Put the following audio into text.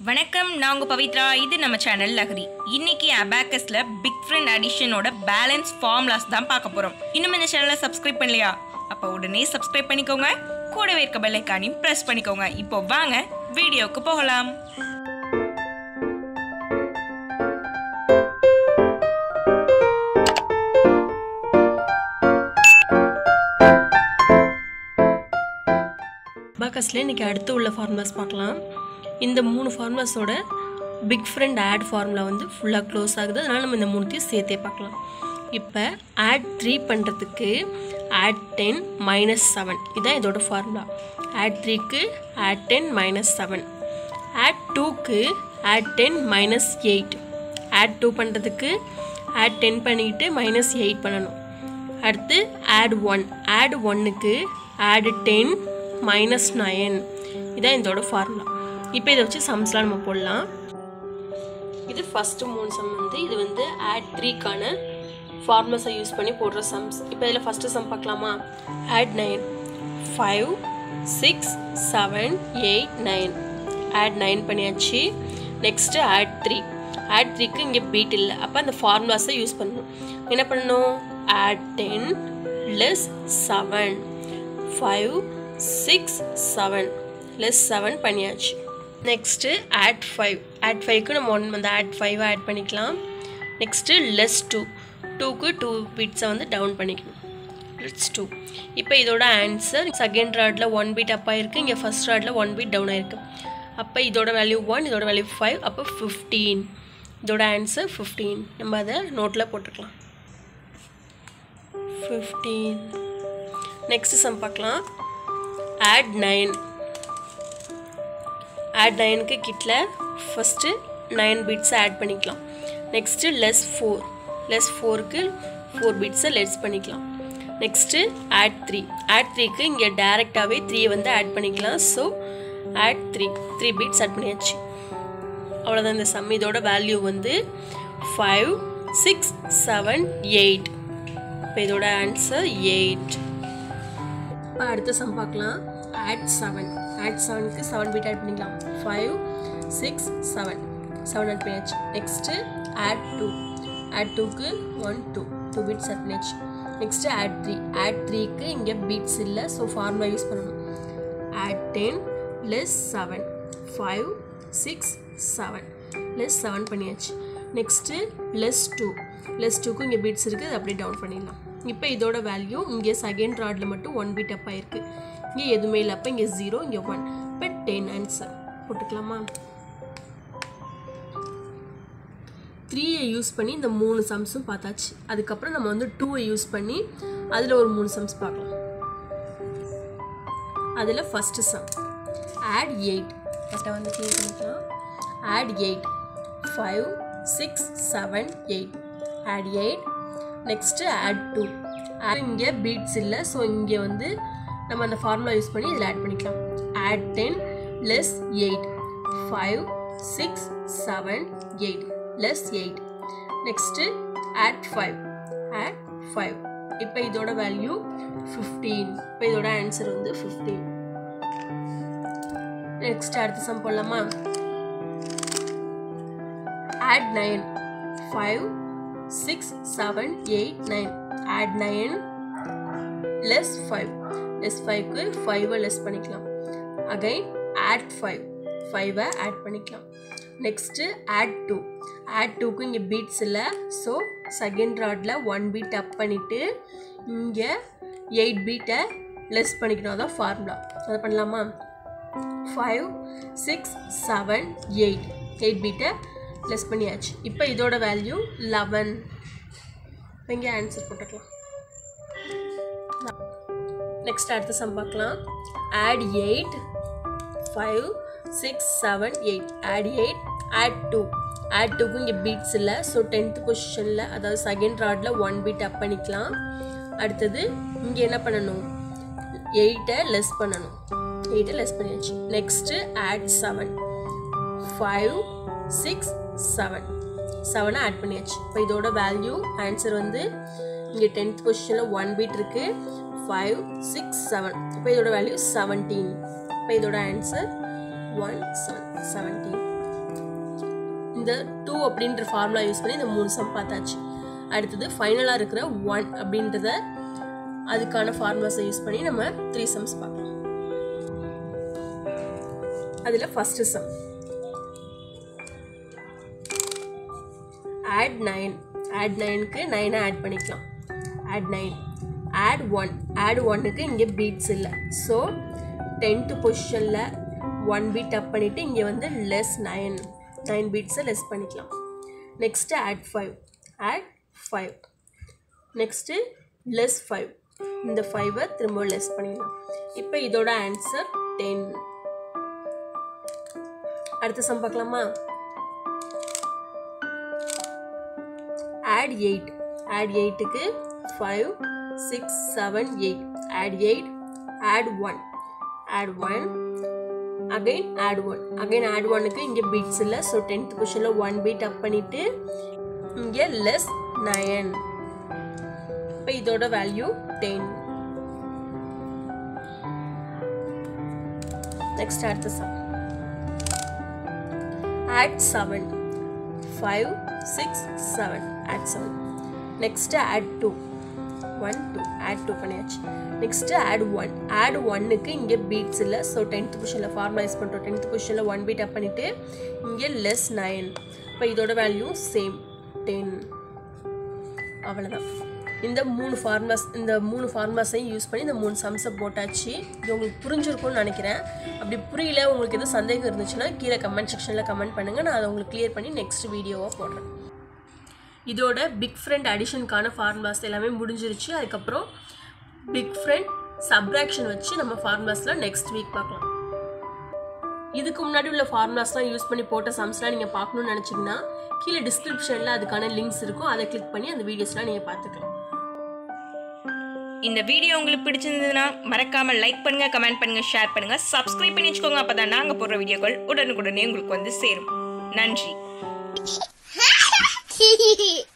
வணக்கம் நான் உங்க பவித்ரா இது நம்ம சேனல் லஹரி இன்னைக்கு அபாக்கஸ்ல பிக் ஃப்ரெண்ட் அடிஷனோட பேலன்ஸ் ஃபார்முலாஸ் தான் பார்க்க போறோம் இன்னும் இந்த சேனலை சப்ஸ்கிரைப் பண்ணலையா அப்போ உடனே சப்ஸ்கிரைப் பண்ணிக்கோங்க கூடவே இருக்க பெல் ஐக்கானையும் ப்ரெஸ் பண்ணிக்கோங்க இப்போ வாங்க வீடியோவுக்கு போகலாம் அபாக்கஸில் இன்றைக்கி அடுத்து உள்ள ஃபார்முலாஸ் பார்க்கலாம் இந்த மூணு ஃபார்முலாஸோட பிக் ஃப்ரெண்ட் ஆட் ஃபார்முலா வந்து ஃபுல்லாக க்ளோஸ் ஆகுது அதனால் நம்ம இந்த மூணுத்தையும் சேர்த்தே பார்க்கலாம் இப்போ ஆட் த்ரீ பண்ணுறதுக்கு ஆட் டென் மைனஸ் செவன் இதுதான் இதோட ஃபார்முலா ஆட் த்ரீக்கு add ten minus seven add டூக்கு add ten minus eight add two பண்ணுறதுக்கு ஆட் டென் பண்ணிக்கிட்டு மைனஸ் எயிட் பண்ணணும் அடுத்து ஆட் ஒன் ஆட் ஒன்னுக்கு ஆட் டென் மைனஸ் நயன் இதான் இதோட ஃபார்முலா இப்போ இதை வச்சு சம்ஸ்லாம் நம்ம போடலாம் இது ஃபஸ்ட்டு மூணு சம் வந்து இது வந்து ஆட் த்ரீக்கான ஃபார்முலாஸை யூஸ் பண்ணி போடுற சம்ஸ் இப்போ இதில் ஃபஸ்ட்டு சம் பார்க்கலாமா add nine five six seven eight nine add nine பண்ணியாச்சு நெக்ஸ்ட்டு ஆட் த்ரீ ஆட் த்ரீக்கு இங்கே பீட் இல்லை அப்போ அந்த ஃபார்முலாஸை யூஸ் பண்ணணும் என்ன பண்ணணும் add ten less seven five six seven less seven பண்ணியாச்சு நெக்ஸ்ட்டு ஆட் ஃபைவ் ஆட் ஃபைவ்க்கு நம்ம ஒன் வந்து ஆட் ஃபைவ் ஆட் பண்ணிக்கலாம் நெக்ஸ்ட்டு லெஸ் டூ டூக்கு டூ பீட்ஸை வந்து டவுன் பண்ணிக்கணும் லெட்ஸ் டூ இப்போ இதோட ஆன்சர் செகண்ட் ராடில் ஒன் பீட் அப் ஆயிருக்கு இங்கே ஃபஸ்ட் ராடில் ஒன் பீட் டவுன் ஆயிருக்கு அப்போ இதோட வேல்யூ ஒன் இதோட வேல்யூ ஃபைவ் அப்போ ஃபிஃப்டீன் இதோட ஆன்சர் ஃபிஃப்டீன் நம்ம அதை நோட்டில் போட்டுக்கலாம் ஃபிஃப்டீன் நெக்ஸ்ட் சம் பார்க்கலாம் ஆட் நைன் ஆட் நைனுக்கு கிட்டில் ஃபஸ்ட்டு நைன் பீட்ஸை ஆட் பண்ணிக்கலாம் நெக்ஸ்ட்டு லெஸ் ஃபோர் லெஸ் ஃபோருக்கு ஃபோர் பீட்ஸை லெஸ் பண்ணிக்கலாம் நெக்ஸ்ட்டு ஆட் த்ரீ ஆட் த்ரீக்கு இங்கே டேரெக்டாகவே த்ரீ வந்து ஆட் பண்ணிக்கலாம் so add three three beads add பண்ணியாச்சு அவ்வளோதான் இந்த சம் இதோட வேல்யூ வந்து ஃபைவ் சிக்ஸ் செவன் எயிட் இப்போ இதோட ஆன்சர் எயிட் இப்போ அடுத்த சம் பார்க்கலாம் ஆட் செவன் ஆட் செவனுக்கு செவன் பீட் ஆட் பண்ணிக்கலாம் five six seven seven add பண்ணியாச்சு நெக்ஸ்ட்டு ஆட் டூ ஆட் டூக்கு one two two beads add பண்ணியாச்சு நெக்ஸ்ட்டு ஆட் த்ரீ ஆட் த்ரீக்கு இங்கே பீட்ஸ் இல்லை ஸோ ஃபார்முலா யூஸ் பண்ணணும் add ten less seven five six seven less seven பண்ணியாச்சு next less two less டூக்கும் இங்கே பீட்ஸ் இருக்குது அதை அப்படியே டவுன் பண்ணிடலாம் இப்போ இதோட வேல்யூ இங்கே செகண்ட் ராடில் மட்டும் ஒன் பீட் அப் ஆயிருக்கு இங்கே எதுவுமே இல்லை அப்போ இங்கே ஜீரோ இங்கே ஒன் இப்போ டென் ஆன்சர் போட்டுக்கலாமா த்ரீயை யூஸ் பண்ணி இந்த மூணு சம்ஸும் பார்த்தாச்சு அதுக்கப்புறம் நம்ம வந்து டூவை யூஸ் பண்ணி அதில் ஒரு மூணு சம்ஸ் பார்க்கலாம் அதில் ஃபஸ்ட்டு சம் ஆட் எயிட் ஃபஸ்ட்டை வந்து கிளியர் பண்ணிக்கலாம் add eight five six seven eight add eight next add two இங்கே பீட்ஸ் இல்லை ஸோ இங்கே வந்து நம்ம அந்த ஃபார்முலா யூஸ் பண்ணி இதில் ஆட் பண்ணிக்கலாம் add ten less eight five six seven eight less eight next add five add five இப்போ இதோட வேல்யூ ஃபிஃப்டீன் இப்போ இதோட ஆன்சர் வந்து ஃபிஃப்டீன் நெக்ஸ்ட் அடுத்த சம் போடலாமா add nine five six seven eight nine add nine less five less ஃபைவ்க்கு ஃபைவை less பண்ணிக்கலாம் அகைன் ஆட் ஃபைவ் ஃபைவை ஆட் பண்ணிக்கலாம் நெக்ஸ்ட்டு ஆட் டூ ஆட் டூக்கு இங்கே பீட்ஸ் இல்லை ஸோ செகண்ட் ராடில் ஒன் பீட் அப் பண்ணிவிட்டு இங்கே எயிட் பீட்டை லெஸ் பண்ணிக்கணும் அதான் ஃபார்முலா அதை பண்ணலாமா five six seven eight eight பீட்டை லெஸ் பண்ணியாச்சு இப்போ இதோட வேல்யூ லெவன் இங்கே ஆன்சர் போட்டுக்கலாம் நெக்ஸ்ட் அடுத்த சம் பார்க்கலாம் add eight five six seven eight add eight add two add டூக்கு இங்கே பீட்ஸ் இல்லை ஸோ டென்த் பொசிஷனில் அதாவது செகண்ட் ராடில் ஒன் பீட் அப் பண்ணிக்கலாம் அடுத்தது இங்கே என்ன பண்ணணும் எயிட்டை லெஸ் பண்ணணும் எயிட்டை லெஸ் பண்ணியாச்சு next add seven five six seven செவனை ஆட் பண்ணியாச்சு இப்போ இதோட வேல்யூ ஆன்சர் வந்து இங்கே டென்த் பொசிஷனில் ஒன் பீட் இருக்குது ஃபைவ் சிக்ஸ் செவன் இப்போ இதோட வேல்யூ செவன்டீன் இப்போ இதோட ஆன்சர் ஒன் செவன் செவன்டீன் இந்த டூ அப்படின்ற ஃபார்முலா யூஸ் பண்ணி இந்த மூணு சம் பார்த்தாச்சு அடுத்தது ஃபைனலாக இருக்கிற ஒன் அப்படின்றத அதுக்கான ஃபார்முலாஸை யூஸ் பண்ணி நம்ம த்ரீ சம்ஸ் பார்க்கலாம் அதில் first sum add nine add நைனுக்கு நைனை ஆட் பண்ணிக்கலாம் add nine add one add ஒன்னுக்கு இங்கே பீட்ஸ் இல்லை ஸோ டென்த்து பொசிஷனில் ஒன் பீட் அப் பண்ணிவிட்டு இங்கே வந்து லெஸ் நைன் நைன் பீட்ஸை லெஸ் பண்ணிக்கலாம் next add five add five next less five இந்த ஃபைவை திரும்ப லெஸ் பண்ணிடலாம் இப்போ இதோட ஆன்சர் டென் அடுத்த சம் பார்க்கலாமா ஆட் எயிட் ஆட் எயிட்டுக்கு five six seven eight add eight add one add one again add one again add ஒன்னுக்கு இங்கே பீட்ஸ் இல்லை ஸோ டென்த் பொசிஷனில் ஒன் பீட் அப் பண்ணிவிட்டு இங்கே லெஸ் நயன் இப்போ இதோட வேல்யூ டென் நெக்ஸ்ட் அடுத்த sum add 7 5 6 7 add 7 next add 2 1 2 add 2 பண்ணியாச்சு நெக்ஸ்ட் ஆட் ஒன் ஆட் ஒன்னுக்கு இங்கே பீட்ஸ் இல்லை ஸோ டென்த் பொசிஷனில் ஃபார்மலைஸ் பண்ணுறோம் டென்த் பொசிஷனில் ஒன் பீட் அப் பண்ணிவிட்டு இங்கே லெஸ் நைன் இப்போ இதோட வேல்யூ சேம் டென் அவ்வளோதான் இந்த மூணு ஃபார்மஸ் இந்த மூணு ஃபார்மஸையும் யூஸ் பண்ணி இந்த மூணு சம்ஸை போட்டாச்சு இது உங்களுக்கு புரிஞ்சிருக்கும்னு நினைக்கிறேன் அப்படி புரியல உங்களுக்கு எதுவும் சந்தேகம் இருந்துச்சுன்னா கீழே கமெண்ட் செக்ஷனில் கமெண்ட் பண்ணுங்கள் நான் அதை உங்களுக்கு கிளியர் பண்ணி நெக்ஸ்ட் வீடியோவாக போடுறேன் இதோட பிக் ஃப்ரெண்ட் அடிஷனுக்கான ஃபார்முலாஸ் எல்லாமே முடிஞ்சிருச்சு அதுக்கப்புறம் பிக் ஃப்ரெண்ட் சப்ராக்ஷன் வச்சு நம்ம ஃபார்முலாஸில் நெக்ஸ்ட் வீக் பார்க்கலாம் இதுக்கு முன்னாடி உள்ள ஃபார்முலாஸ்லாம் யூஸ் பண்ணி போட்ட சம்ஸ்லாம் நீங்கள் பார்க்கணும்னு நினச்சிங்கன்னா கீழே டிஸ்கிரிப்ஷனில் அதுக்கான லிங்க்ஸ் இருக்கும் அதை கிளிக் பண்ணி அந்த வீடியோஸ்லாம் நீங்கள் பார்த்துக்கலாம் இந்த வீடியோ உங்களுக்கு பிடிச்சிருந்ததுன்னா மறக்காம லைக் பண்ணுங்க கமெண்ட் பண்ணுங்க ஷேர் பண்ணுங்க சப்ஸ்கிரைப் பண்ணி வச்சுக்கோங்க அப்பதான் நாங்க போடுற வீடியோக்கள் உடனுக்குடனே உங்களுக்கு வந்து சேரும் நன்றி